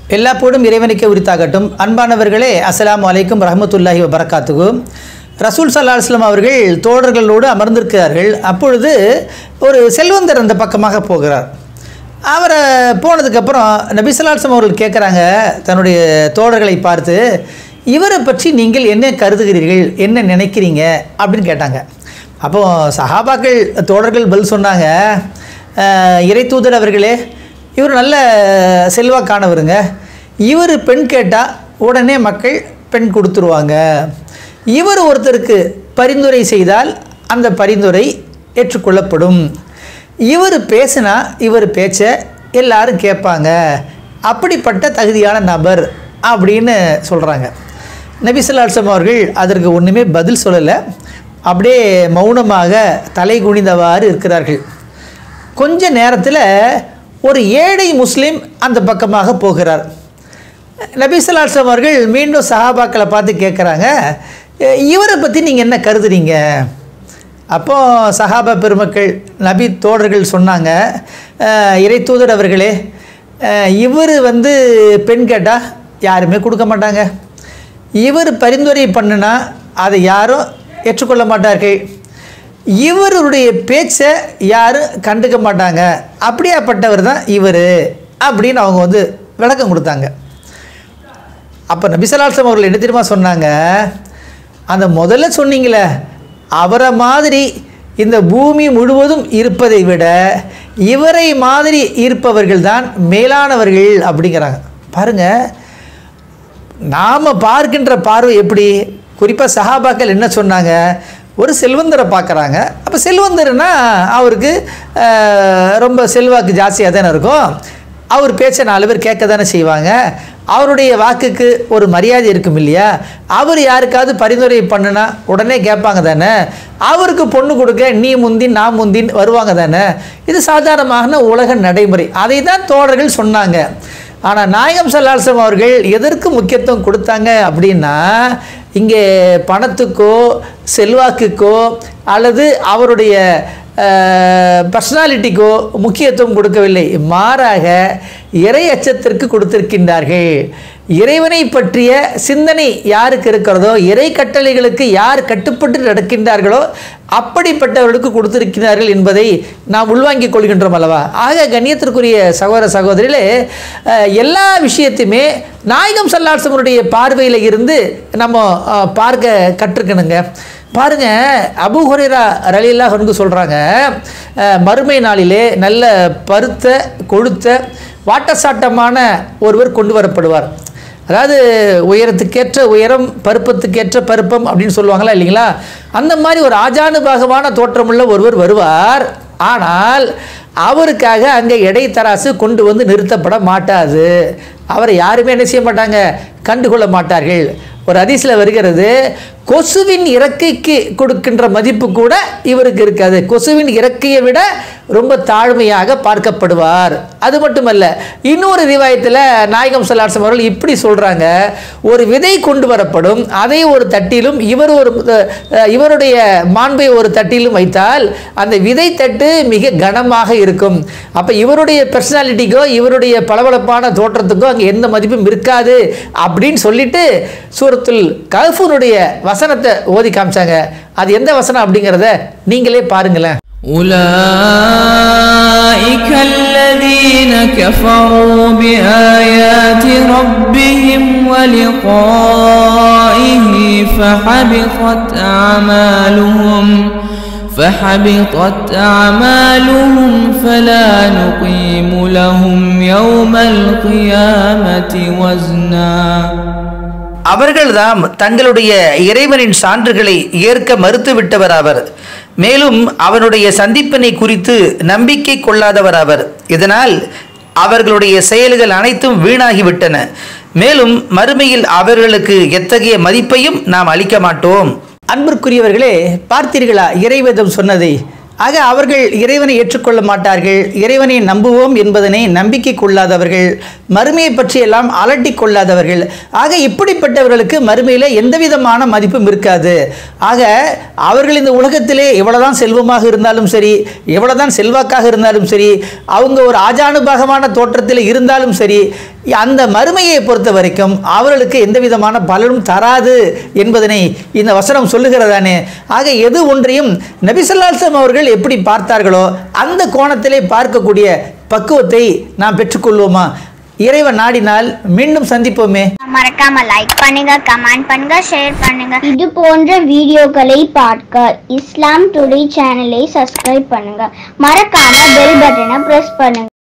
எல்லா போடும் இறைவனுக்கே உரித்தாகட்டும் அன்பானவர்களே அஸ்ஸலாமு அலைக்கும் ரஹமத்துல்லாஹி வபரகாத்துகு ரசூல் சல்லா அலுவலாம் அவர்கள் தோழர்களோடு அமர்ந்திருக்கிறார்கள் அப்பொழுது ஒரு செல்வந்தர் அந்த பக்கமாக போகிறார் அவரை போனதுக்கப்புறம் நபிசல்லாஸ்லம் அவர்கள் கேட்குறாங்க தன்னுடைய தோழர்களை பார்த்து இவரை பற்றி நீங்கள் என்ன கருதுகிறீர்கள் என்ன நினைக்கிறீங்க அப்படின்னு கேட்டாங்க அப்போது சஹாபாக்கள் தோழர்கள் பதில் சொன்னாங்க "அஹ், இறை தூதர் அவர்களே இவர் நல்ல செல்வாக்கானவருங்க இவர் பெண் கேட்டால் உடனே மக்கள் பெண் கொடுத்துருவாங்க இவர் ஒருத்தருக்கு பரிந்துரை செய்தால் அந்த பரிந்துரை ஏற்றுக்கொள்ளப்படும் இவர் பேசினா இவர் பேச்சை எல்லாரும் கேட்பாங்க அப்படிப்பட்ட தகுதியான நபர் அப்படின்னு சொல்கிறாங்க நபிசல்லாசம் அவர்கள் அதற்கு ஒன்றுமே பதில் சொல்லலை அப்படியே மௌனமாக தலை குனிந்தவாறு இருக்கிறார்கள் கொஞ்ச நேரத்தில் ஒரு ஏழை முஸ்லீம் அந்த பக்கமாக போகிறார் நபிசல்லாசம் அவர்கள் மீண்டும் சஹாபாக்களை பார்த்து கேட்குறாங்க "எ- இவரை பற்றி நீங்கள் என்ன கருதுறீங்க அப்போது சஹாபா பெருமக்கள் நபி தோழர்கள் சொன்னாங்க "அஹ், இறை தூதர் அவர்களே இவர் வந்து பெண் கேட்டால் யாருமே கொடுக்க மாட்டாங்க இவர் பரிந்துரை பண்ணுனா அதை யாரும் ஏற்றுக்கொள்ள மாட்டார்கள் இவருடைய பேச்சை யாரும் கண்டுக்க மாட்டாங்க அப்படியாப்பட்டவர் தான் இவர் அப்படின்னு அவங்க வந்து விளக்கம் கொடுத்தாங்க அப்போ நபிசலாசம் அவர்கள் என்ன தெரியுமா சொன்னாங்க அந்த முதல்ல சொன்னீங்களே அவரை மாதிரி இந்த பூமி முழுவதும் இருப்பதை விட இவரை மாதிரி இருப்பவர்கள் தான் மேலானவர்கள் அப்படிங்கிறாங்க பாருங்கள் நாம் பார்க்கின்ற பார்வை எப்படி குறிப்பாக சஹாபாக்கள் என்ன சொன்னாங்க ஒரு செல்வந்தரை பார்க்குறாங்க அப்போ செல்வந்தர்னா அவருக்கு அஹ், ரொம்ப செல்வாக்கு ஜாஸ்தியாக தானே இருக்கும் அவர் பேச்சை நாலு பேர் கேட்க தானே செய்வாங்க அவருடைய வாக்குக்கு ஒரு மரியாதை இருக்கும் இல்லையா அவர் யாருக்காவது பரிந்துரை பண்ணுனா உடனே கேட்பாங்க தானே அவருக்கு பொண்ணு கொடுக்க நீ முந்தின் நான் முந்தின் வருவாங்க தானே இது சாதாரணமான உலக நடைமுறை அதை தான் தோழர்கள் சொன்னாங்க ஆனால் நாயகம் சல்லாசம் அவர்கள் எதற்கு முக்கியத்துவம் கொடுத்தாங்க அப்படின்னா இங்கே பணத்துக்கோ செல்வாக்குக்கோ அல்லது அவருடைய பர்சனாலிட்டிக்கோ முக்கியத்துவம் கொடுக்கவில்லை மாறாக இறை அச்சத்திற்கு கொடுத்திருக்கின்றார்கள் இறைவனை பற்றிய சிந்தனை யாருக்கு இருக்கிறதோ இறை கட்டளைகளுக்கு யார் கட்டுப்பட்டு நடக்கின்றார்களோ அப்படிப்பட்டவர்களுக்கு கொடுத்திருக்கிறார்கள் என்பதை நாம் உள்வாங்கிக் கொள்கின்றோம் அல்லவா ஆக கண்ணியத்திற்குரிய சகோதர சகோதரிகளே அஹ், எல்லா விஷயத்தையுமே நாயகம் சல்லாசமனுடைய பார்வையில் இருந்து நம்ம அஹ், பார்க்க கற்றுக்கணுங்க பாருங்க அபு ஹுரைரா ரலில்லா வந்து சொல்கிறாங்க மறுமை நாளிலே நல்ல பருத்த கொழுத்த வாட்டசாட்டமான ஒருவர் கொண்டு வரப்படுவார் அதாவது உயரத்துக்கேற்ற உயரம் பருப்பத்துக்கேற்ற பருப்பம் அப்படின்னு சொல்லுவாங்களா இல்லைங்களா அந்த மாதிரி ஒரு ஆஜானுபாகமான தோற்றமுள்ள ஒருவர் வருவார் ஆனால் அவருக்காக அங்கே இடைத்தராசு கொண்டு வந்து நிறுத்தப்பட மாட்டாது அவரை யாருமே என்ன செய்ய மாட்டாங்க கண்டுகொள்ள மாட்டார்கள் ஒரு அதிசயில் வருகிறது கொசுவின் இறக்கைக்கு கொடுக்கின்ற மதிப்பு கூட இவருக்கு இருக்காது கொசுவின் இறக்கையை விட ரொம்ப தாழ்மையாக பார்க்கப்படுவார் அது மட்டுமல்ல இன்னொரு ரிவாயத்தில் நாயகம் சல்லாசம் அவர்கள் இப்படி சொல்கிறாங்க ஒரு விதை கொண்டு வரப்படும் அதை ஒரு தட்டிலும் இவர் ஒரு அஹ், இவருடைய மாண்பை ஒரு தட்டிலும் வைத்தால் அந்த விதை தட்டு மிக கனமாக இருக்கும் அப்போ இவருடைய பர்சனாலிட்டிக்கோ இவருடைய பளபளப்பான தோற்றத்துக்கோ அங்கே எந்த மதிப்பும் இருக்காது அப்படின்னு சொல்லிட்டு சூரத்துல் கஃபூனுடைய வசனத்தை ஓதி காமிச்சாங்க அது எந்த வசனம் அப்படிங்கிறத நீங்களே பாருங்களேன் أولئك الذين كفروا بآيات ربهم ولقائه فحبطت أعمالهم فحبطت أعمالهم فلا نقيم لهم يوم القيامة وزنا அவர்கள்தாம் தங்களுடைய இறைவனின் சான்றுகளை ஏற்க மறுத்துவிட்டவர் அவர் மேலும் அவனுடைய சந்திப்பினை குறித்து நம்பிக்கை கொள்ளாதவர் அவர் இதனால் அவர்களுடைய செயல்கள் அனைத்தும் வீணாகிவிட்டன மேலும் மறுமையில் அவர்களுக்கு எத்தகைய மதிப்பையும் நாம் அளிக்க மாட்டோம் அன்பிற்குரியவர்களே பார்த்தீர்களா இறைவேதம் சொன்னதை ஆக அவர்கள் இறைவனை ஏற்றுக்கொள்ள மாட்டார்கள் இறைவனை நம்புவோம் என்பதனை நம்பிக்கை கொள்ளாதவர்கள் மறுமையை பற்றியெல்லாம் அலட்டி கொள்ளாதவர்கள் ஆக இப்படிப்பட்டவர்களுக்கு மறுமையில் எந்த விதமான மதிப்பும் இருக்காது ஆக அவர்கள் இந்த உலகத்திலே எவ்வளவுதான் செல்வமாக இருந்தாலும் சரி எவ்வளவுதான் செல்வாக்காக இருந்தாலும் சரி அவங்க ஒரு ஆஜானுபாகமான தோற்றத்தில் இருந்தாலும் சரி அந்த மறுமையை பொறுத்த வரைக்கும் அவர்களுக்கு எந்த விதமான பலனும் தராது என்பதனை இந்த வசனம் சொல்லுகிறதானே ஆக எது ஒன்றையும் நபிசல்லாசம் அவர்கள் எப்படி பார்த்தார்களோ அந்த கோணத்திலே பார்க்கக்கூடிய பக்குவத்தை நாம் பெற்றுக்கொள்வோமா இறைவன் நாடினால் மீண்டும் சந்திப்போமே மறக்காம லைக் பண்ணுங்க கமெண்ட் பண்ணுங்க ஷேர் பண்ணுங்க இது போன்ற வீடியோக்களை பார்க்க இஸ்லாம் டுடே சேனலை சப்ஸ்கிரைப் பண்ணுங்க மறக்காம பெல் பட்டனை பிரஸ் பண்ணுங்க